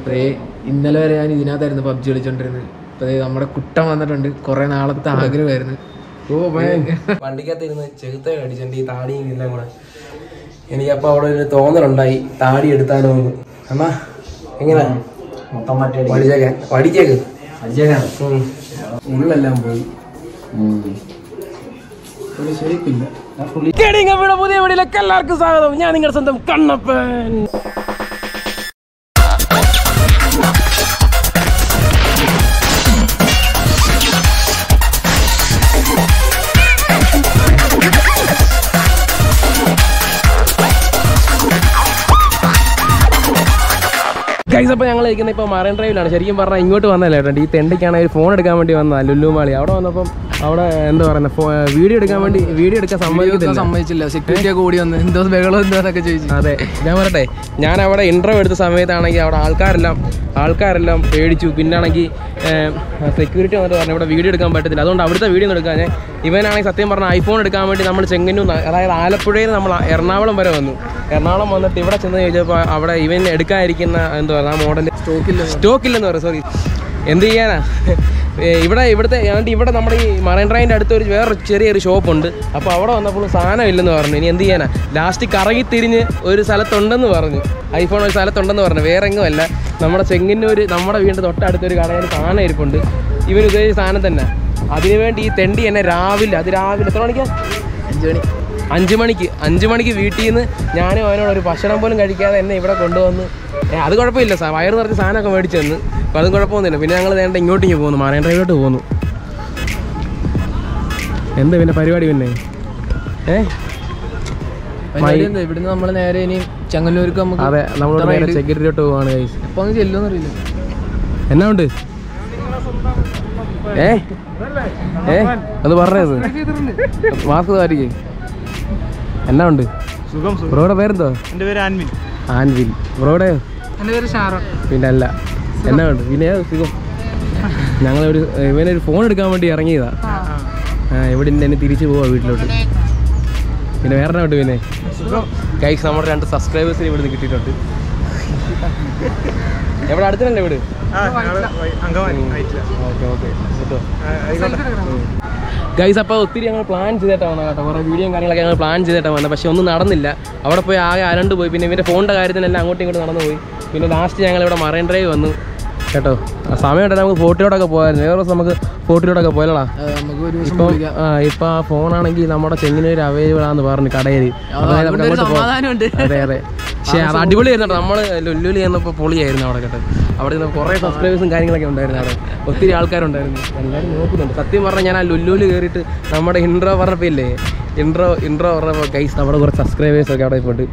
അപ്പോൾ ഇന്നലെ വരെ ഞാൻ ഇതിനകത്തായിരുന്നു പബ്ജി കളിച്ചോണ്ടിരുന്നത് അപ്പോൾ നമ്മുടെ കുട്ടൻ വന്നിട്ടുണ്ട് കുറേ നാളത്തെ ആഗ്രഹമായിരുന്നു ഓ വണ്ടിക്കകത്തിരുന്ന് ചെകുത്ത കടിച്ചിട്ടുണ്ട് ഈ താടിയും എല്ലാം കൂടെ എനിക്കപ്പോൾ അവിടെ ഒരു തോന്നലുണ്ടായി താടി എടുത്താലോ എന്ന് അമ്മ എങ്ങനെ മൊത്തം മറ്റേ പഠിച്ചേക്കാൻ പഠിച്ചേക്ക് അടിച്ചേക്കാണ് ഉം. ഉള്ളെല്ലാം പോയി കേടിങ്ങമ്മയുടെ പുതിയ വീടിലേക്ക് എല്ലാവർക്കും സ്വാഗതം ഞാൻ നിങ്ങളുടെ സ്വന്തം കണ്ണപ്പൻ ഗൈസ് അപ്പോൾ ഞങ്ങൾ ഇരിക്കുന്ന ഇപ്പോൾ മറൈൻ ഡ്രൈവിലാണ് ശരിക്കും പറഞ്ഞാൽ ഇങ്ങോട്ട് വന്നല്ലേ കേട്ടോ ഈ തെണ്ടിക്കാണെങ്കിൽ ഫോൺ എടുക്കാൻ വേണ്ടി വന്നതാണ് ലുല്ലു മാളി അവിടെ വന്നപ്പം അവിടെ എന്താ പറയുന്നത് വീഡിയോ എടുക്കാൻ വേണ്ടി വീഡിയോ എടുക്കാൻ സമ്മതിക്കത്തില്ല സമ്മതിച്ചില്ല സെക്യൂരിറ്റി ഒക്കെ കൂടി വന്ന് എന്തോ ബഹളം എന്തോന്നൊക്കെ ചോദിച്ചു അതെ ഞാൻ പറയട്ടെ ഞാൻ അവിടെ ഇൻ്റർവ്യൂ എടുത്ത സമയത്താണെങ്കിൽ അവിടെ ആൾക്കാരെല്ലാം ആൾക്കാരെല്ലാം പേടിച്ചു പിന്നാണെങ്കിൽ സെക്യൂരിറ്റി വന്നിട്ട് പറഞ്ഞു ഇവിടെ വീഡിയോ എടുക്കാൻ പറ്റത്തില്ല അതുകൊണ്ട് അവിടുത്തെ വീഡിയോ ഒന്നും എടുക്കാൻ ഇവനാണെങ്കിൽ സത്യം പറഞ്ഞാൽ ഐഫോൺ എടുക്കാൻ വേണ്ടി നമ്മൾ ചെങ്ങന്നൂർ അതായത് ആലപ്പുഴയിൽ നമ്മൾ എറണാകുളം വരെ വന്നു എറണാകുളം വന്നിട്ട് ഇവിടെ ചെന്ന് ചോദിച്ചപ്പോൾ അവിടെ ഇവൻ എടുക്കാതിരിക്കുന്ന എന്താ പറയുക ആ മോഡൽ സ്റ്റോക്കില്ല സ്റ്റോക്കില്ലെന്ന് പറയും സോറി എന്ത് ചെയ്യാനാ ഏ, ഇവിടെ ഇവിടുത്തെ ഏതാണ്ട് ഇവിടെ നമ്മുടെ ഈ മറൈൻ ഡ്രൈവിൻ്റെ അടുത്ത് ഒരു വേറെ ചെറിയൊരു ഷോപ്പുണ്ട് അപ്പോൾ അവിടെ വന്നപ്പോൾ സാധനം ഇല്ലെന്ന് പറഞ്ഞു ഇനി എന്ത് ചെയ്യാനാ ലാസ്റ്റ് കറങ്ങി തിരിഞ്ഞ് ഒരു സ്ഥലത്തുണ്ടെന്ന് പറഞ്ഞു ഐഫോൺ ഒരു സ്ഥലത്തുണ്ടെന്ന് പറഞ്ഞു വേറെ എങ്ങും അല്ല നമ്മുടെ ചെങ്ങന്നൂർ നമ്മുടെ വീടിൻ്റെ തൊട്ടടുത്തൊരു കടയിൽ സാധനം ഇരിപ്പുണ്ട് ഇവൻ ഉദ്ദേശിച്ച സാധനം തന്നെ അതിനുവേണ്ടി ഈ തെണ്ടി എന്നെ രാവിലെ അത് രാവിലെ എത്ര മണിക്കാ അഞ്ചു മണി അഞ്ച് മണിക്ക് അഞ്ച് മണിക്ക് വീട്ടിൽ നിന്ന് ഞാനും അവനോട് ഒരു ഭക്ഷണം പോലും കഴിക്കാതെ എന്നെ ഇവിടെ കൊണ്ടുവന്ന് ഏ, അത് കുഴപ്പമില്ല സാർ വയറ് നിറച്ച് സാധനമൊക്കെ മേടിച്ചു തന്നു അപ്പോൾ അതും കുഴപ്പമൊന്നുമില്ല പിന്നെ ഞങ്ങൾ നേണ്ട ഇങ്ങോട്ടേക്ക് പോകുന്നു മാറേൻ ഡ്രൈവിലോട്ട് പോകുന്നു എന്താ പിന്നെ പരിപാടി പിന്നെ ഏ പരിപാടി എന്താ ഇവിടുന്ന് നമ്മൾ നേരെ ഇനി ചങ്ങന്നൂർക്ക് നമുക്ക് അതെ നമ്മളോട് നേരെ സെക്യൂരിറ്റിയിലോട്ട് പോവാണ് കൈസ് എപ്പോൾ അങ്ങ് ചെല്ലുമെന്ന് അറിയില്ല എന്നാ ഉണ്ട് ഏ ഏ അത് പറഞ്ഞത് മാസ്ക് താരിക്കേ എന്നാ ഉണ്ട് സുഖം സുഖം ബ്രോയുടെ പേരെന്തോ എൻ്റെ പേര് ആൻവിൻ ആൻവിൽ ബ്രോയുടെ എൻ്റെ പേര് ഷാറോൺ പിന്നെ അല്ല എന്നാ ഉണ്ട് പിന്നെ ഏത് സുഖം ഞങ്ങളൊരു ഇവനൊരു ഫോൺ എടുക്കാൻ വേണ്ടി ഇറങ്ങിയതാ ആ ഇവിടെ നിന്ന് തന്നെ തിരിച്ചു പോവാ വീട്ടിലോട്ട് പിന്നെ വേറെ ഉണ്ട് പിന്നെ ഗൈസ് നമ്മുടെ രണ്ട് സബ്സ്ക്രൈബേഴ്സിന് ഇവിടുന്ന് കിട്ടിയിട്ടുണ്ട് എവിടെ അടുത്തല്ലേ വീട് അങ്കമാലി ആയിട്ടില്ല ഓക്കെ ഓക്കെ കിട്ടുമോ ആയിക്കോട്ടെ ഗൈസ് അപ്പോൾ ഒത്തിരി ഞങ്ങൾ പ്ലാൻ ചെയ്തിട്ടാണ് വന്നത് കേട്ടോ കുറേ വീഡിയോയും കാര്യങ്ങളൊക്കെ ഞങ്ങൾ പ്ലാൻ ചെയ്തിട്ടാണ് വന്നത് പക്ഷേ ഒന്നും നടന്നില്ല അവിടെ പോയി ആകെ അരണ്ട് പോയി പിന്നെ ഇവൻ്റെ ഫോണിൻ്റെ കാര്യത്തിനെല്ലാം അങ്ങോട്ടും ഇങ്ങോട്ടും നടന്നു പോയി പിന്നെ ലാസ്റ്റ് ഞങ്ങൾ ഇവിടെ മറൈൻ ഡ്രൈവ് വന്നു കേട്ടോ ആ സമയം ഉണ്ടെങ്കിൽ നമുക്ക് ഫോർട്ടിലോട്ടൊക്കെ പോയായിരുന്നു വേറെ ദിവസം നമുക്ക് ഫോർട്ടിലോട്ടൊക്കെ പോയല്ലടാ അത് നമുക്ക് ഒരു ദിവസം ഇപ്പം വിളിക്കാം ആ ഇപ്പം ആ ഫോണാണെങ്കിൽ നമ്മുടെ ചെങ്ങിനൂർ അവൈലബിൾ ആണെന്ന് പറഞ്ഞു കടയിൽ അപ്പോൾ നമുക്ക് അതുകൊണ്ടൊരു അങ്ങോട്ട് പോകാം സമാധാനമുണ്ട് അതെ അതെ പക്ഷേ അത് അടിപൊളിയായിരുന്നു കേട്ടോ നമ്മൾ ലുല്ലുലി ചെന്നപ്പോൾ പൊളിയായിരുന്നു അവിടെ കേട്ടോ അവിടെ നിന്ന് കുറേ സബ്സ്ക്രൈബേഴ്സും കാര്യങ്ങളൊക്കെ ഉണ്ടായിരുന്നു അവിടെ ഒത്തിരി ആൾക്കാരുണ്ടായിരുന്നു എല്ലാവരും നോക്കുന്നുണ്ട് സത്യം പറഞ്ഞാൽ ഞാൻ ആ ലുല്ലുലി കയറിയിട്ട് നമ്മുടെ ഇൻട്രോ പറഞ്ഞപ്പോൾ ഇല്ലേ ഇൻട്രോ ഇൻട്രോ പറഞ്ഞപ്പോൾ ഗൈസ് നമ്മുടെ കുറച്ച് സബ്സ്ക്രൈബേഴ്സ് ഒക്കെ അവിടെ പോയിട്ട്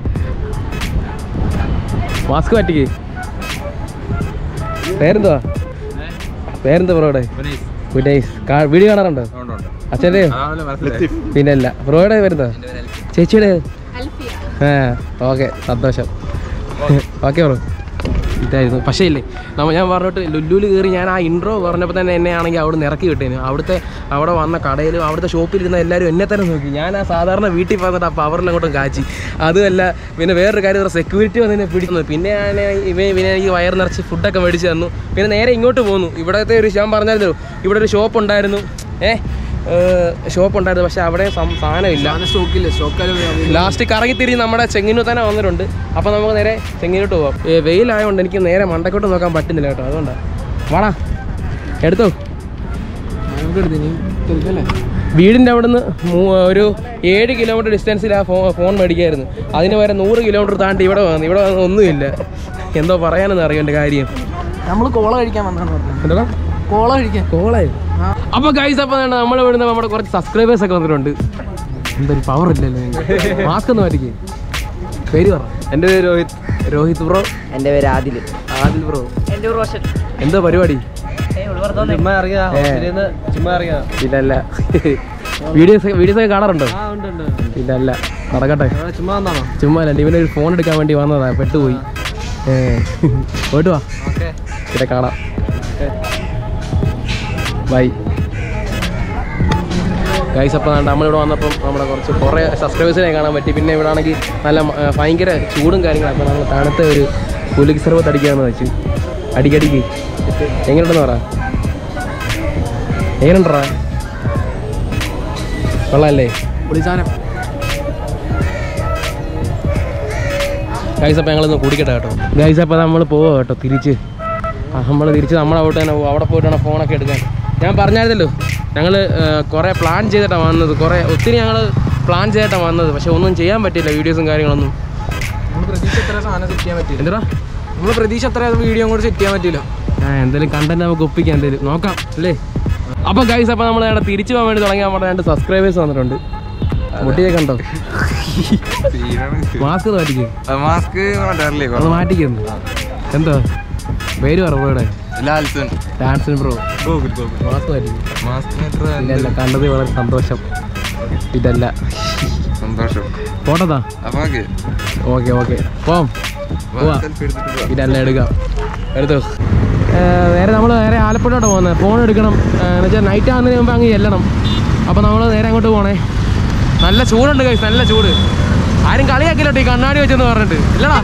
മാസ്ക് പറ്റിക്ക് പേരെന്തുവാ പേരെന്താ ബ്രോയുടെ ഗുഡൈസ് വീഡിയോ കാണാറുണ്ടോ അച്ഛൻ്റെ പിന്നെ അല്ല ബ്രോയുടെ പേരെന്താ ചേച്ചിയുടെ ആ ഓക്കെ സന്തോഷം ഓക്കെ ബ്രോ ഇതായിരുന്നു പക്ഷേ ഇല്ലേ നമ്മ ഞാൻ പറഞ്ഞിട്ട് ലുല്ലുല് കയറി ഞാൻ ആ ഇൻട്രോ പറഞ്ഞപ്പോൾ തന്നെ എന്നെ ആണെങ്കിൽ അവിടെ നിന്ന് ഇറക്കി വിട്ടേന് അവിടുത്തെ അവിടെ വന്ന കടയിലും അവിടുത്തെ ഷോപ്പിൽ ഇരുന്ന എല്ലാവരും എന്നെ തന്നെ നോക്കി ഞാൻ ആ സാധാരണ വീട്ടിൽ വന്നിട്ട് ആ പവറിലങ്ങോട്ടും കാച്ചി അതുമല്ല പിന്നെ വേറൊരു കാര്യം സെക്യൂരിറ്റി വന്ന് എന്നെ പിടിക്കുന്നു പിന്നെ ഞാൻ ഇവ പിന്നെ എനിക്ക് വയർ നിറച്ച് ഫുഡൊക്കെ മേടിച്ച് തന്നു പിന്നെ നേരെ ഇങ്ങോട്ട് പോന്നു ഇവിടത്തെ ഒരു ഞാൻ പറഞ്ഞായിരുന്നു ഇവിടെ ഒരു ഷോപ്പ് ഉണ്ടായിരുന്നു ഏ ഷോപ്പ് ഉണ്ടായിരുന്നു പക്ഷെ അവിടെ സം- സാധനമില്ല സാധനം സ്റ്റോക്കില്ല സ്റ്റോക്കാലും ലാസ്റ്റ് കറങ്ങി തിരിഞ്ഞ് നമ്മുടെ ചെങ്ങിനു തന്നെ വന്നിട്ടുണ്ട് അപ്പോൾ നമുക്ക് നേരെ ചെങ്ങിനോട്ട് പോവാം ഏ, വെയിലായതുകൊണ്ട് എനിക്ക് നേരെ മണ്ടക്കോട്ട് നോക്കാൻ പറ്റുന്നില്ല കേട്ടോ അതുകൊണ്ടാണ് വാടാ എടുത്തോ നമുക്ക് എടുത്ത് ഇനി തിരിക്കല്ലേ വീടിൻ്റെ അവിടുന്ന് മൂ- ഒരു ഏഴ് കിലോമീറ്റർ ഡിസ്റ്റൻസിൽ ആ ഫോൺ ഫോൺ മേടിക്കായിരുന്നു അതിന് വരെ നൂറ് കിലോമീറ്റർ താണ്ടി ഇവിടെ വന്നു ഇവിടെ വന്ന് ഒന്നുമില്ല എന്തോ പറയാനെന്ന് അറിയേണ്ട കാര്യം നമ്മൾ കോള കഴിക്കാൻ വന്നാണ് പറഞ്ഞത് എന്താ കോള കഴിക്കാൻ കോളായി അപ്പോൾ ഗൈസ് അപ്പോൾ നമ്മൾ ഇവിടുന്ന് നമ്മുടെ കുറച്ച് സബ്സ്ക്രൈബേഴ്സ് ഒക്കെ വന്നിട്ടുണ്ട് എന്തൊരു പവർ ഇല്ലല്ലോ മാസ്ക് ഒന്ന് മാറ്റിക്കേ പേര് പറ എൻ്റെ പേര് രോഹിത് രോഹിത് ബ്രോ എൻ്റെ പേര് ആദിൽ ആദിൽ ബ്രോ എൻ്റെ പേര് റോഷൻ എന്താ പരിപാടി ചുമ്മാ അറിയാ ചുമ്മാ അറിയാം ഇല്ലല്ല വീഡിയോസ് വീഡിയോസ് ഒക്കെ കാണാറുണ്ടോ ഇല്ലല്ല നടക്കട്ടെ ചുമ്മാ വന്നാണോ ചുമ്മാ അല്ല ഇവനൊരു ഫോൺ എടുക്കാൻ വേണ്ടി വന്നതാ പെട്ടുപോയി ഏ പോയിട്ട് വാ ഓക്കെ പിന്നെ കാണാം ബൈ ഗൈസ് അപ്പോൾ നമ്മളിവിടെ വന്നപ്പം നമ്മുടെ കുറച്ച് കുറേ സബ്സ്ക്രൈബേഴ്സിനെ കാണാൻ പറ്റി പിന്നെ ഇവിടെ ആണെങ്കിൽ നല്ല മ- ആ, ഭയങ്കര ചൂടും കാര്യങ്ങളും അപ്പോൾ നമ്മൾ തണുത്ത ഒരു കുലുക്ക് സർവത്ത് അടിക്കാമെന്ന് വെച്ചു അടിക്കടിക്ക് എങ്ങനെയുണ്ടെന്ന് പറ എങ്ങനെയുണ്ടറാ കൊള്ളാല്ലേ പൊളിസാനം ഗൈസ് അപ്പോൾ ഞങ്ങളൊന്ന് കുടിക്കട്ടെ കേട്ടോ ഗൈസ് അപ്പോൾ നമ്മൾ പോവാം കേട്ടോ തിരിച്ച് നമ്മൾ തിരിച്ച് നമ്മളവിടെ തന്നെ പോകും അവിടെ പോയിട്ട് വേണം ഫോണൊക്കെ എടുക്കാൻ ഞാൻ പറഞ്ഞായിരുന്നല്ലോ ഞങ്ങൾ കുറേ പ്ലാൻ ചെയ്തിട്ടാണ് വന്നത് കുറേ ഒത്തിരി ഞങ്ങൾ പ്ലാൻ ചെയ്തിട്ടാണ് വന്നത് പക്ഷെ ഒന്നും ചെയ്യാൻ പറ്റില്ല വീഡിയോസും കാര്യങ്ങളൊന്നും നമ്മൾ പ്രതീക്ഷ എത്ര സാധനം സെറ്റ് ചെയ്യാൻ പറ്റില്ല എന്താ നമ്മൾ പ്രതീക്ഷ എത്ര വീഡിയോ കൂടെ സെറ്റ് ചെയ്യാൻ പറ്റില്ല ആ എന്തെങ്കിലും കണ്ടന്റ് നമുക്ക് ഒപ്പിക്കാം എന്തെങ്കിലും നോക്കാം അല്ലേ അപ്പോൾ ഗൈസ് അപ്പോൾ നമ്മൾ അവിടെ തിരിച്ചു പോകാൻ വേണ്ടി തുടങ്ങി നമ്മുടെ രണ്ട് സബ്സ്ക്രൈബേഴ്സ് വന്നിട്ടുണ്ട് മുട്ടിയെ കണ്ടോ മാസ്ക് മാറ്റിക്കേ മാസ്ക് മാറ്റാറില്ലേ അത് മാറ്റിക്കുന്നു എന്തോ പേര് പറ ഇവിടെ ലാൽസൺ ഡാൻസിന് ബ്രോ ഗോകുൽ ഗോകുൽ മാസ്ക് മാറ്റി മാസ്ക് എത്ര ഇല്ല ഇല്ല കണ്ടത് വളരെ സന്തോഷം ഇതല്ല സന്തോഷം പോട്ടതാ അപ്പൊ ഓക്കെ ഓക്കെ ഓക്കെ പോം പോവാ സെൽഫി എടുത്തിട്ട് പോവാം. ഇതല്ല എടുക്കാം എടുത്തോ നേരെ നമ്മൾ നേരെ ആലപ്പുഴയോട്ട് പോകുന്നത് ഫോൺ എടുക്കണം എന്ന് വെച്ചാൽ നൈറ്റ് ആകുന്നതിന് മുമ്പ് അങ്ങ് ചെല്ലണം അപ്പോൾ നമ്മൾ നേരെ അങ്ങോട്ട് പോണേ നല്ല ചൂടുണ്ട് കൈസ് നല്ല ചൂട് ആരും കളിയാക്കില്ലോട്ടോ ഈ കണ്ണാടി വെച്ചെന്ന് പറഞ്ഞിട്ട് ഇല്ലടാ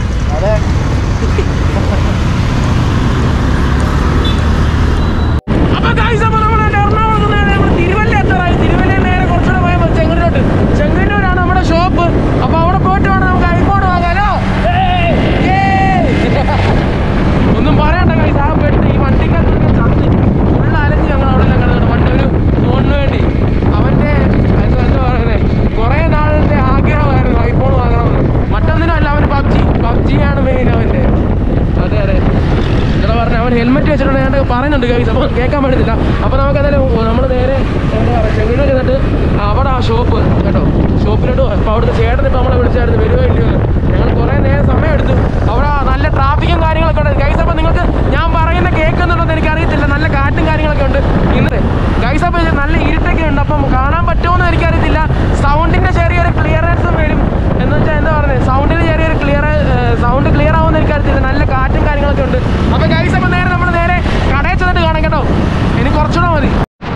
അപ്പൊ guys, അപ്പൊ നമ്മള് എറണാകുളത്ത് നിന്ന് നേരെ നമ്മള് തിരുവല്ല എത്താറായി. തിരുവല്ലയിൽ നേരെ കുറച്ചുകൂടെ പോയപ്പോ ചെങ്ങന്നൂരോട്ട്. ചെങ്ങന്നൂരാണ് നമ്മുടെ ഷോപ്പ് അപ്പൊ അവിടെ പോയിട്ട് വേണം നമുക്ക് ഐഫോൺ വാങ്ങാലോ ഏയ്! ഏയ്! ഒന്നും പറയണ്ട കൈസ് ആ പെട്ട് ഈ വണ്ടിക്കകത്ത് ചത്ത് ഫുൾ അലഞ്ഞ് ഞങ്ങൾ അവിടെ എല്ലാം കിടന്നിട്ട് വണ്ടി ഒരു ഫോണിന് വേണ്ടി അവന്റെ എന്താ എന്താ പറയുന്നത് കുറേ നാളിന്റെ ആഗ്രഹമായിരുന്നു ഐഫോൺ വാങ്ങണമെന്ന് മറ്റൊന്നിനല്ല അവന് പബ്ജി പബ്ജിയാണ് മെയിൻ അവന്റെ അതെ അതെ ഇവിടെ പറഞ്ഞ അവൻ ഹെൽമെറ്റ് വെച്ചിട്ടുണ്ട് ഞാൻ പറയുന്നുണ്ട് കൈസ് അപ്പോൾ കേൾക്കാൻ പറ്റുന്നില്ല അപ്പോൾ നമുക്ക് എന്തായാലും നമ്മൾ നേരെ എന്താ പറയുക ചെങ്ങന്നൂർ ചെന്നിട്ട് അവിടെ ആ ഷോപ്പ് കേട്ടോ ഷോപ്പിലോട്ട് പോകാം. അപ്പോൾ അവിടുത്തെ ചേട്ടൻ ഇപ്പോൾ നമ്മളെ വിളിച്ചായിരുന്നു വരുമോ ഇല്ലയോ എന്ന്. ഞങ്ങൾ കുറേ നേരം സമയം എടുത്തു അവിടെ നല്ല ട്രാഫിക്കും കാര്യങ്ങളൊക്കെ ഉണ്ട് ഗൈസ് അപ്പോൾ നിങ്ങൾക്ക് ഞാൻ പറയുന്ന കേൾക്കുന്നുണ്ടെന്ന് എനിക്ക് അറിയത്തില്ല നല്ല കാറ്റും കാര്യങ്ങളൊക്കെ ഉണ്ട് ഇന്ന് ഗൈസ് അപ്പോൾ നല്ല ഇരുട്ടൊക്കെ ഉണ്ട് അപ്പം കാണാൻ പറ്റുമോന്ന് എനിക്കറിയത്തില്ല സൗണ്ടിൻ്റെ ചെറിയൊരു ക്ലിയറൻസും വരും എന്ന് വെച്ചാൽ എന്താ പറയുന്നത് സൗണ്ടിന് ചെറിയൊരു ക്ലിയർ സൗണ്ട് ക്ലിയർ ആവുമെന്ന് എനിക്കറിയത്തില്ല നല്ല കാറ്റും കാര്യങ്ങളൊക്കെ ഉണ്ട് അപ്പോൾ ഗൈസ് അപ്പോൾ നേരെ നമ്മൾ നേരെ കടയിൽ ചെന്നിട്ട് കാണാം കേട്ടോ ഇനി കുറച്ചുകൂടെ മതി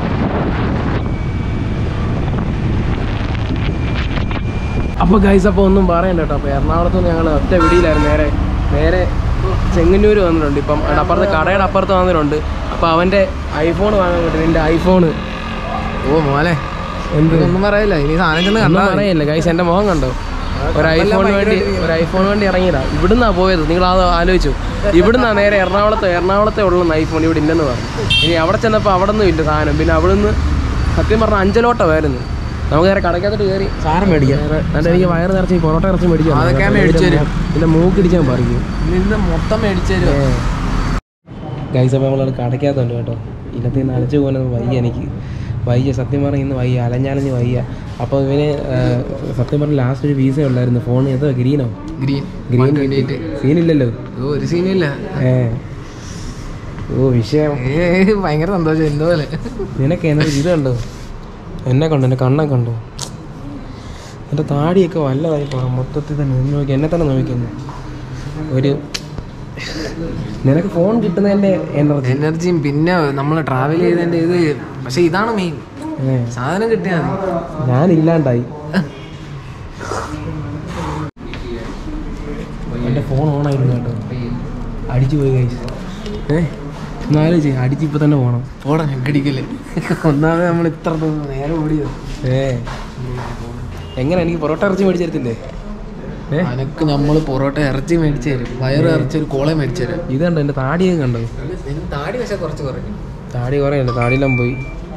അപ്പോൾ ഗൈസ് അപ്പോൾ ഒന്നും പറയണ്ട കേട്ടോ അപ്പോൾ എറണാകുളത്ത് നിന്ന് ഞങ്ങൾ ഒറ്റ വിടിയിലായിരുന്നു നേരെ നേരെ ചെങ്ങന്നൂർ വന്നിട്ടുണ്ട് ഇപ്പം അവിടെ അപ്പുറത്ത് കടയുടെ അപ്പുറത്ത് വന്നിട്ടുണ്ട് അപ്പോൾ അവൻ്റെ ഐഫോൺ വാങ്ങാൻ പറ്റും എൻ്റെ ഐഫോൺ ഓ മോനെ എന്ത് ഒന്നും പറയില്ല ഇനി സാധനം ചെന്ന് ഒന്നും കണ്ടാ മതി. പറയില്ല ഗൈസ് എൻ്റെ മുഖം കണ്ടോ ഒരു ഐഫോൺ വേണ്ടി ഒരു ഐഫോൺ വേണ്ടി ഇറങ്ങിയതാ ഇവിടുന്നാ പോയത് നിങ്ങൾ അത് ആലോചിച്ചു ഇവിടുന്നാ നേരെ എറണാകുളത്ത് എറണാകുളത്തെ ഉള്ള ഐഫോൺ ഇവിടെ ഇല്ലെന്ന് പറഞ്ഞു ഇനി അവിടെ ചെന്നപ്പോൾ അവിടെ ഒന്നും ഇല്ല സാധനം പിന്നെ അവിടെ നിന്ന് സത്യം പറഞ്ഞാൽ അഞ്ചലോട്ടമായിരുന്നു നമുക്ക് നേരെ കടക്കകത്തോട്ട് കയറി സാധനം മേടിക്കാം എന്നിട്ട് എനിക്ക് വയറ് നിറച്ച് ഈ പൊറോട്ട ഇറച്ചി മേടിക്കാം അതൊക്കെ ഞാൻ മേടിച്ച് തരും. പിന്നെ മൂക്കിടിച്ചാൽ പറിക്കും നിന്ന് മൊത്തം മേടിച്ചു തരുമോ ഗൈസ് അപ്പോൾ നമ്മൾ കടയ്ക്കകത്തുണ്ട് കേട്ടോ ഇന്നത്തെ ഇന്ന് അലച്ചു പോകുന്നത് വയ്യ എനിക്ക് വയ്യ സത്യം പറഞ്ഞാൽ ഇന്ന് വയ്യ അലഞ്ഞാലഞ്ഞ് വയ്യ അപ്പോൾ ഇവന് ആ, സത്യം പറഞ്ഞാൽ ലാസ്റ്റ് ഒരു വീസ ഉണ്ടായിരുന്നു ഫോൺ ഏതോ ഗ്രീനോ ഗ്രീൻ ഗ്രീൻ വേണ്ടിയിട്ട് സീനില്ലല്ലോ ഓ ഒരു സീനില്ല ഏ ഓ വിഷയം ഏ ഭയങ്കര സന്തോഷം എന്തോ പോലെ നിനക്ക് എന്നൊരു ഇത് കണ്ടോ എന്നെ കണ്ടോ എൻ്റെ കണ്ണൊക്കെ കണ്ടോ എൻ്റെ താടിയൊക്കെ വല്ലതായി പോകാം മൊത്തത്തിൽ തന്നെ നിന്ന് നോക്കി എന്നെ തന്നെ നോക്കുന്നു ഒരു നിനക്ക് ഫോൺ കിട്ടുന്നതിൻ്റെ എനർജി എനർജിയും പിന്നെ നമ്മൾ ട്രാവൽ ചെയ്തതിന്റെ ഇത് പക്ഷെ ഇതാണ് മെയിൻ സാധനം കിട്ടിയാൽ മതി ഞാനില്ലാണ്ടായി എൻ്റെ ഫോൺ ഓണായിരുന്നു കേട്ടോ അടിച്ചു പോയി കഴിച്ചു ഏ എന്നാലോചിച്ച് അടിച്ച് ഇപ്പം തന്നെ പോകണം പോടാ ഞെക്കടിക്കല് ഒന്നാമത് നമ്മൾ ഇത്ര ദൂരം നേരെ ഓടിയത് ഏ എങ്ങനെ എനിക്ക് പൊറോട്ട ഇറച്ചി മേടിച്ചെടുത്തില്ലേ ഏ അനക്ക് നമ്മൾ പൊറോട്ട ഇറച്ചി മേടിച്ചു തരും വയറ് ഇറച്ചി ഒരു കോള മേടിച്ചു തരും ഇത് കണ്ടോ എൻ്റെ താടിയൊക്കെ കണ്ടോ നിന്റെ താടി പക്ഷെ കുറച്ച് കുറയും താടി കുറയല്ല താടിയെല്ലാം പോയി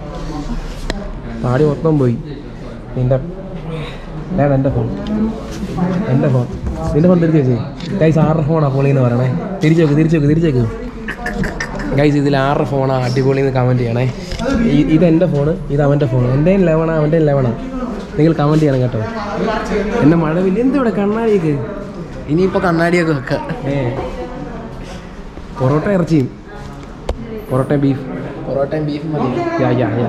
താടി മൊത്തം പോയി നിൻ്റെ ഞാൻ എൻ്റെ ഫോൺ എൻ്റെ ഫോൺ നിൻ്റെ ഫോൺ തിരിച്ചു വെച്ചേ ഗൈസ് ആറ് ഫോണാ പൊളിന്ന് പറയണേ തിരിച്ചു വെക്ക് തിരിച്ചു വെക്ക് തിരിച്ചു വെക്ക് ഗൈസ് ഇതിൽ ആറ് ഫോണാ അടിപൊളി എന്ന് കമൻറ്റ് ചെയ്യണേ ഈ- ഇത് എൻ്റെ ഫോണ് ഇത് അവൻ്റെ ഫോൺ എൻ്റെയും ലെവണാ അവൻ്റെയും ലെവണാ നിങ്ങൾ കമൻറ്റ് ചെയ്യണം കേട്ടോ എന്നെ മഴവില്ല എന്തിവിടെ കണ്ണാടിയൊക്കെ ഇനിയിപ്പോ കണ്ണാടിയൊക്കെ വെക്കാം ഏ പൊറോട്ട ഇറച്ചിയും പൊറോട്ട ബീഫ് പൊറോട്ടയും ബീഫും മതി യാ യാ യാ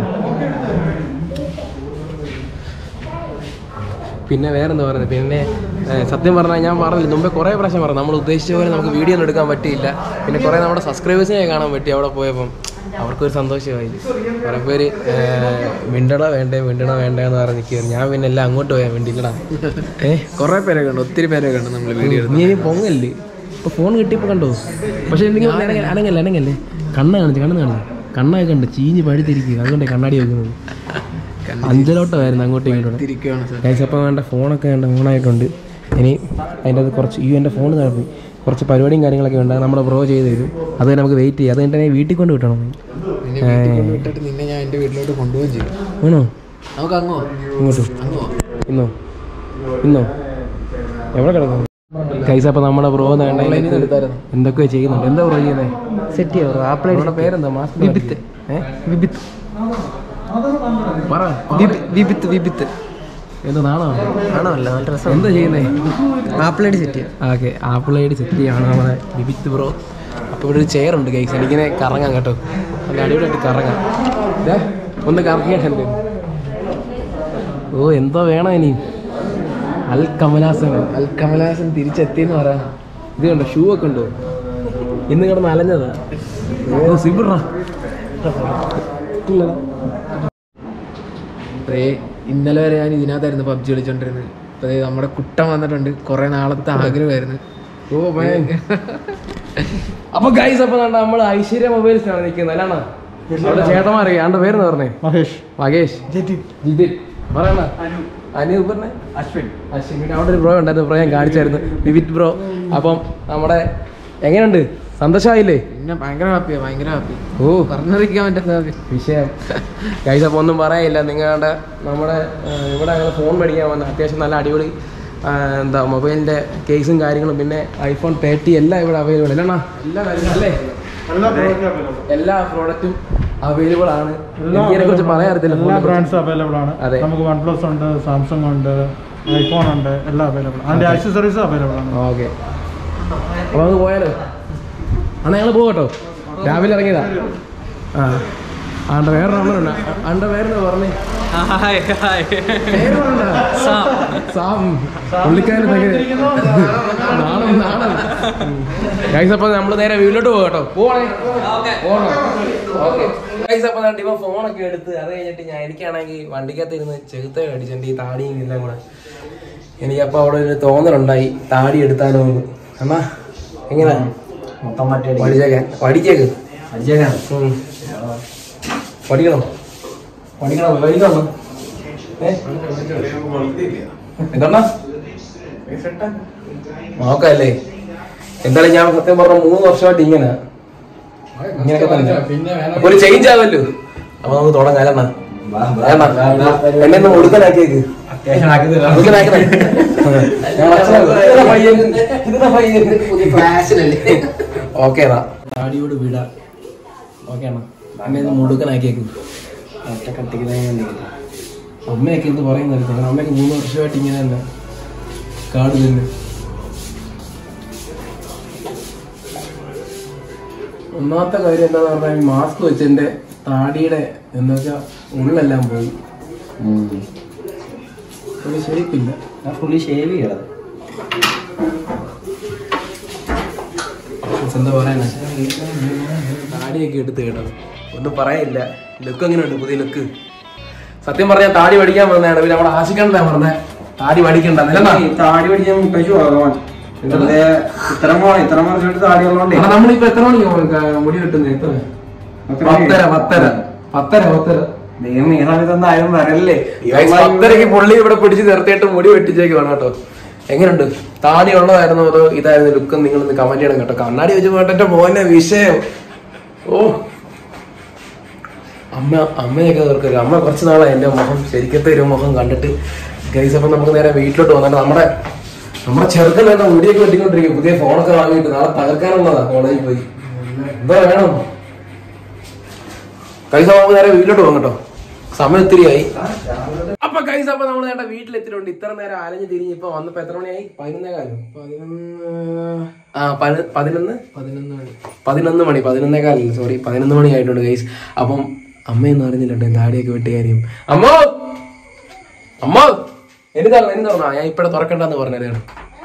പിന്നെ വേറെന്താ പറയുന്നത് പിന്നെ ഏ, സത്യം പറഞ്ഞാൽ ഞാൻ പറഞ്ഞില്ല മുമ്പേ കുറേ പ്രാവശ്യം പറഞ്ഞു നമ്മൾ ഉദ്ദേശിച്ച പോലെ നമുക്ക് വീഡിയോ ഒന്നും എടുക്കാൻ പറ്റിയില്ല പിന്നെ കുറേ നമ്മുടെ സബ്സ്ക്രൈബേഴ്സിനെ കാണാൻ പറ്റി അവിടെ പോയപ്പം അവർക്കൊരു സന്തോഷമായി കുറേ പേര് ഏ, മിണ്ടണ വേണ്ടേ മിണ്ടണ വേണ്ടേ എന്ന് പറഞ്ഞ് നിൽക്കുകയായിരുന്നു ഞാൻ പിന്നെ എല്ലാം അങ്ങോട്ട് പോയാൽ വേണ്ടിയില്ലടാ ഏ കുറെ പേരെ കണ്ടു ഒത്തിരി പേരെ കണ്ടു നമ്മൾ വീഡിയോ നീ ഇനി പൊങ്ങല്ലേ ഇപ്പൊ ഫോൺ കിട്ടിയപ്പോ കണ്ടോ പക്ഷെ എനിക്ക് അനങ്ങ- അനങ്ങല്ലേ അനങ്ങല്ലേ കണ്ണ് കാണിച്ചു കണ്ണ് കാണിച്ചു കണ്ണൊക്കെ കണ്ട് ചീഞ്ഞ് പഴുത്തിരിക്കുക അതുകൊണ്ടേ കണ്ണാടി വെക്കുന്നത് അഞ്ചലോട്ടമായിരുന്നു അങ്ങോട്ടും ഇങ്ങോട്ടും തിരിക്കുകയാണ് സാർ ഗൈസ് അപ്പം വേണ്ട ഫോണൊക്കെ വേണ്ട ഓണായിട്ടുണ്ട് ഇനി അതിൻ്റെ അത് കുറച്ച് ഈ എൻ്റെ ഫോൺ താഴ്ത്തി കുറച്ച് പരിപാടിയും കാര്യങ്ങളൊക്കെ ഉണ്ട് അത് നമ്മുടെ ബ്രോ ചെയ്ത് തരും അത് തന്നെ നമുക്ക് വെയിറ്റ് ചെയ്യാം അത് കഴിഞ്ഞിട്ട് ഞാൻ വീട്ടിൽ കൊണ്ട് വിട്ടണം നിന്നെ വീട്ടിൽ കൊണ്ട് വിട്ടിട്ട് നിന്നെ ഞാൻ എൻ്റെ വീട്ടിലോട്ട് കൊണ്ടുപോവുകയും ചെയ്യും ആണോ നമുക്ക് അങ്ങോ ഇങ്ങോട്ട് അങ്ങോ ഇന്നോ ഇന്നോ എവിടെ കിടക്കുന്നു കൈസ അപ്പം നമ്മുടെ ബ്രോ വേണ്ട എന്തൊക്കെയോ ചെയ്യുന്നുണ്ട് എന്താ ബ്രോ ചെയ്യുന്നത് സെറ്റ് ചെയ്യാം ആപ്പിളൈഡ് പേരെന്താ മാസ്ക് വിപിത്ത്. വിപിത്ത് പറ വിപിത്ത് വിപിത്ത് എന്താ നാണോ ആണോ അല്ല നല്ല രസം എന്താ ചെയ്യുന്നേ ആപ്പിളൈഡ് സെറ്റ് ചെയ്യാം okay Apple I D set ചെയ്യാണ് നമ്മുടെ ബിബിത്ത് ബ്രോ അപ്പോൾ ഇവിടെ ഒരു ചെയർ ഉണ്ട് ഗൈസ് എനിക്കിങ്ങനെ കറങ്ങാം കേട്ടോ നല്ല അടിപൊളിയായിട്ട് കറങ്ങാം ദേ, ഒന്ന് കറങ്ങിയിട്ടുണ്ട് ഓ എന്തോ വേണം ഇനി അൽ കമലാസൻ അൽ കമലഹാസൻ തിരിച്ചെത്തിയെന്ന് പറയാം ഇത് കണ്ടോ ഷൂ ഒക്കെ ഉണ്ടോ ഇന്ന് കിടന്ന് അലഞ്ഞതാ ഓ സിബിറാ ദേ, ഇന്നലെ വരെ ഞാൻ ഇതിനകത്തായിരുന്നു പബ്ജി കളിച്ചോണ്ടിരുന്നത് ഇപ്പൊ ദേ നമ്മുടെ കുട്ടൻ വന്നിട്ടുണ്ട് കുറെ നാളത്തെ ആഗ്രഹമായിരുന്നു ഓ ഭയ അപ്പൊ ഗൈസ് അപ്പൊ കണ്ട നമ്മൾ ഐശ്വര്യ മൊബൈൽസിനാണ് നിൽക്കുന്നത് അല്ലാണോ അവിടെ ചേട്ടന്മാരെ ആണ്ട് പേരെന്ന് പറഞ്ഞേ മഹേഷ് മകേഷ് ജിതിൻ പറയണ അനൂപ് പറഞ്ഞേ അശ്വിൻ അശ്വിൻ പിന്നെ അവിടെ ഒരു ബ്രോ ഉണ്ടായിരുന്നു ബ്രോ ഞാൻ കാണിച്ചായിരുന്നു വിവിത് ബ്രോ അപ്പം നമ്മുടെ എങ്ങനെയുണ്ട് സന്തോഷമായില്ലേ പിന്നെ ഭയങ്കര ഹാപ്പിയാ ഭയങ്കര ഹാപ്പി ഓ പറഞ്ഞറിയിക്കാൻ പറ്റുന്ന happy. വിഷയം ഗൈസ് അപ്പോൾ ഒന്നും പറയാനില്ല നിങ്ങളുടെ നമ്മുടെ ആ, ഇവിടെ ഞങ്ങൾ ഫോൺ മേടിക്കാൻ വന്ന അത്യാവശ്യം നല്ല അടിപൊളി ആ, എന്താ മൊബൈലിൻ്റെ കേസും കാര്യങ്ങളും പിന്നെ ഐഫോൺ തേർട്ടി എല്ലാം ഇവിടെ അവൈലബിൾ അല്ലണ്ണാ എല്ലാ കാര്യങ്ങളും അല്ലേ എല്ലാ പ്രോഡക്റ്റും അവൈലബിൾ എല്ലാ പ്രോഡക്റ്റും അവൈലബിൾ ആണ് എനിക്കിതിനെ കുറിച്ച് പറയാൻ അറിയത്തില്ല എല്ലാ phone നെ കുറിച്ച്. ബ്രാൻഡ്സും അവൈലബിൾ ആണ് അതെ. നമുക്ക് വൺ പ്ലസ് ഉണ്ട് സാംസങ് ഉണ്ട് ഐഫോൺ ഉണ്ട് എല്ലാം അവൈലബിൾ അതിന്റെ ആക്സസറീസും അവൈലബിൾ ആണ് ഓക്കെ അപ്പോൾ നമുക്ക് പോയാലോ അന്ന് ഞങ്ങൾ പോകട്ടോ രാവിലെ ഇറങ്ങിയതാ ആ ആണ്ട വേറെ നമ്പറുണ്ട് ആണ്ട പേരെന്താ പറഞ്ഞേ പേര് പറയണ്ട. സാം പുള്ളിക്കാരൻ ഭയങ്കര നാണം നാണം ഗൈസ് അപ്പോൾ നമ്മൾ നേരെ വീട്ടിലോട്ട് പോകാം കേട്ടോ പോകണേ പോകണം ഓക്കെ ഗൈസ് അപ്പോൾ ദാണ്ട് ഇവൻ ഫോണൊക്കെ എടുത്ത് അത് കഴിഞ്ഞിട്ട് ഞാൻ എനിക്കാണെങ്കിൽ വണ്ടിക്കകത്ത് ഇരുന്ന് ചെകുത്ത കടിച്ചിട്ടുണ്ട് ഈ താടിയും എല്ലാം കൂടെ എനിക്കപ്പോൾ അവിടെ ഒരു തോന്നലുണ്ടായി താടി എടുത്താലോ എന്ന് എന്നാ എങ്ങനെ മൊത്തം മറ്റേ പഠിച്ചേക്കാൻ പഠിച്ചേക്ക് ഉം. പഠിക്കണം പഠിക്കണം പഠിക്കണം ഏ? എന്താ നോക്കല്ലേ എന്തായാലും ഞാൻ സത്യം പറഞ്ഞ മൂന്ന് വർഷമായിട്ട് ഇങ്ങനെ ഇങ്ങനെയൊക്കെ തന്നെ അപ്പൊ ഒരു ചേഞ്ച് ആവല്ലോ അപ്പൊ നമുക്ക് തുടങ്ങാം അല്ലെന്നാ വേണ്ട. എന്നെ ഒന്ന് ഒടുക്കനാക്കിയേക്ക് ഒടുക്കനാക്കണേ. ഞാൻ മനസ്സിലാക്കും. ഇതെന്താ പയ്യൻ? ഇതെന്താ പയ്യൻ? ഓക്കെ എന്നാ താടിയോട് വിട ഓക്കെ അണ്ണാ എന്നെ ഒന്ന് മുടുക്കനാക്കിയേക്കും ഒറ്റ കട്ടിക്കുന്ന അമ്മയൊക്കെ എന്ത് പറയുന്നത് കാരണം അമ്മയൊക്കെ മൂന്ന് വർഷമായിട്ട് ഇങ്ങനെ തന്നെ കാട് തന്നെ ഒന്നാമത്തെ കാര്യം എന്താന്ന് പറഞ്ഞാൽ ഈ മാസ്ക് വെച്ചെന്റെ താടിയുടെ എന്താ വെച്ചാ ഉള്ളെല്ലാം പോയി ഒരു ഷേപ്പില്ല ഫുള്ളി ഷേവ് ചെയ്യണം എന്താ പറയാനാ താടിയൊക്കെ എടുത്ത് കേട്ടത് ഒന്നും പറയാനില്ല ലുക്ക് എങ്ങനെയുണ്ട് പുതിയ ലുക്ക് സത്യം പറഞ്ഞാൽ താടി പഠിക്കാൻ വന്നതാണ് പിന്നെ അവിടെ ആശിക്കണ്ട പറഞ്ഞ താടി പഠിക്കണ്ട നിലന്നാ താടി പഠിക്കാൻ മുട്ടു ഭഗവാൻ വെറുതെ ഇത്തരം പോണം ഇത്തരം വർഷമായിട്ട് താടി ഉള്ളതുകൊണ്ടേ അവിടെ നമ്മളിപ്പോ എത്ര മണിക്ക് മുടി വെട്ടുന്നത് എത്ര പത്തര പത്തര പത്തര പത്തര ദൈവം ഈ സമയത്തൊന്നും ആരും വരല്ലേ Guys, പത്തരക്ക് പുള്ളി ഇവിടെ പിടിച്ച് നിർത്തിയിട്ട് മുടി വെട്ടിച്ചേക്ക് വേണം കേട്ടോ എങ്ങനെയുണ്ട് താടി ഉള്ളതായിരുന്നു അതോ ഇതായിരുന്നു ലുക്ക് നിങ്ങൾ ഒന്ന് കമന്റ് ചെയ്യണം കേട്ടോ കണ്ണാടി വെച്ച് പോട്ടെ മോനെ വിഷയം ഓ അമ്മ അമ്മയൊക്കെ ഓർക്കുക അമ്മ കുറച്ച് നാളായി എന്റെ മുഖം ശരിക്കത്തെ ഒരു മുഖം കണ്ടിട്ട് ഗൈസ് അപ്പൊ നമുക്ക് നേരെ വീട്ടിലോട്ട് വന്നിട്ട് നമ്മുടെ നമ്മുടെ ചെറുക്കൻ വേണ്ട മുടിയൊക്കെ വെട്ടിക്കൊണ്ടിരിക്കും പുതിയ ഫോണൊക്കെ വാങ്ങിയിട്ട് നാളെ തകർക്കാനുള്ളതാ കോളേജിൽ പോയി എന്താ വേണം കൈസ നമുക്ക് നേരെ വീട്ടിലോട്ട് പോകും കേട്ടോ സമയം ഒത്തിരിയായി അപ്പൊ കൈസ അപ്പൊ നമ്മൾ നേട്ട വീട്ടിലെത്തിയിട്ടുണ്ട് ഇത്ര നേരം അലഞ്ഞു തിരിഞ്ഞ് ഇപ്പൊ വന്നപ്പോ എത്ര മണിയായി പതിനൊന്നേ കാലം പതിനൊന്ന് ആ പതി- പതിനൊന്ന് പതിനൊന്ന് മണി പതിനൊന്ന് മണി പതിനൊന്നേ കാലല്ല സോറി പതിനൊന്ന് മണി ആയിട്ടുണ്ട് ഗൈസ് അപ്പം അമ്മയൊന്നും അറിഞ്ഞില്ല കേട്ടോ താടിയൊക്കെ വെട്ടി കാര്യം അമ്മോ അമ്മോ എനി തുറന്നു എനി തുറന്നാ ഞാൻ ഇപ്പഴെ തുറക്കണ്ടെന്ന് പറഞ്ഞതാണ്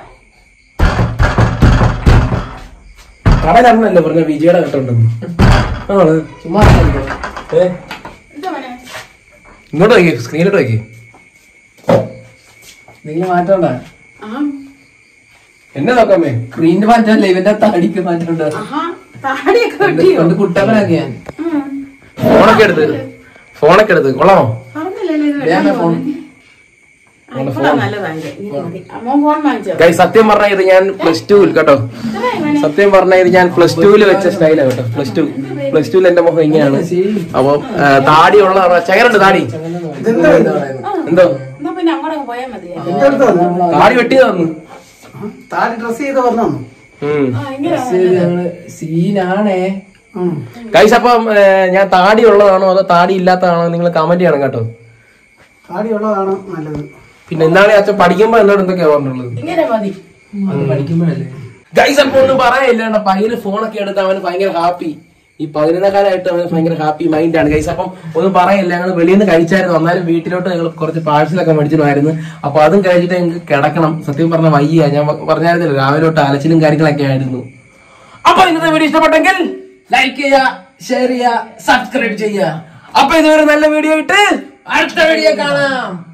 കട കടന്നല്ലേ പറഞ്ഞ വിജയുടെ കട്ടുണ്ടെന്ന് ആണോ ചുമ്മാ ഏ ഇങ്ങോട്ട് വയ്ക്കേ സ്ക്രീനിലോട്ട് വയ്ക്കേ നിങ്ങൾ മാറ്റണ്ട എന്നെ നോക്കാമേ സ്ക്രീനിന് മാറ്റമല്ല ഇവന്റെ തടിക്ക് മാറ്റമുണ്ട് താടിയൊക്കെ വെട്ടിയോ കൊണ്ട് കുട്ടപ്പനാക്കി ഞാൻ ഫോണൊക്കെ എടുത്ത് ഫോണൊക്കെ എടുത്ത് കൊള്ളാമോ പറഞ്ഞില്ലല്ലോ ഇത് വേണ്ട വെട്ടാൻ ഫോൺ പോകുന്നത്. ആ, ഇപ്പഴാ നല്ലതായത് ഇനി മതി അമ്മ ഫോൺ വാങ്ങിച്ചോ ഗൈ സത്യം പറഞ്ഞാൽ ഇത് ഞാൻ പ്ലസ് ടുവിൽ കേട്ടോ ഇത്രയും വേണേ സത്യം പറഞ്ഞാൽ ഇത് ഞാൻ പ്ലസ് ടുവിൽ വെച്ച സ്റ്റൈലാണ് കേട്ടോ പ്ലസ് ടു പ്ലസ് ടുവിൽ എന്റെ മുഖം ഇങ്ങനെയാണ് അപ്പൊ താടി ഉള്ള ചകരുണ്ട് താടി എന്തോ എന്നാ പിന്നെ അങ്ങോട്ടൊക്കെ പോയാൽ മതി താടി വെട്ടി തന്നു താടി ഡ്രസ് ചെയ്ത് വന്നു ആ ഇങ്ങനെ സീനാണേ ഗൈസ് അപ്പം ഏ, ഞാൻ താടി ഉള്ളതാണോ അതോ താടി ഇല്ലാത്തതാണോ നിങ്ങൾ കമന്റ് ചെയ്യണം കേട്ടോ താടി ഉള്ളതാണ് നല്ലത് പിന്നെ എന്താണ് അച്ഛൻ പഠിക്കുമ്പോ എന്നോട് എന്തൊക്കെയാ പറഞ്ഞിട്ടുള്ളത് ഇങ്ങനെ മതി അത് പഠിക്കുമ്പോഴല്ലേ ഗൈസ് അപ്പൊ ഒന്നും പറയാനില്ല പയ്യന് ഫോണൊക്കെ എടുത്ത് അവന് ഭയങ്കര ഹാപ്പി ഈ പതിനൊന്നക്കാലായിട്ട് അവന് ഭയങ്കര ഹാപ്പി മൈൻഡാണ് ഗൈസ് അപ്പം ഒന്നും പറയില്ല ഞങ്ങൾ വെളിയിൽ നിന്ന് കഴിച്ചായിരുന്നു എന്നാലും വീട്ടിലോട്ട് ഞങ്ങൾ കുറച്ച് പാഴ്സലൊക്കെ മേടിച്ചിട്ടുണ്ടായിരുന്നു അപ്പൊ അതും കഴിച്ചിട്ട് ഞങ്ങൾക്ക് കിടക്കണം സത്യം പറഞ്ഞ വയ്യ ഞാൻ പ- പറഞ്ഞായിരുന്നില്ല രാവിലെ തൊട്ട് അലച്ചിലും കാര്യങ്ങളൊക്കെ ആയിരുന്നു അപ്പൊ ഇന്നത്തെ വീഡിയോ ഇഷ്ടപ്പെട്ടെങ്കിൽ ലൈക്ക് ചെയ്യുക ഷെയർ ചെയ്യുക സബ്സ്ക്രൈബ് ചെയ്യുക അപ്പൊ ഇതൊരു നല്ല വീഡിയോ ഇട്ട് അടുത്ത വീഡിയോ കാണാം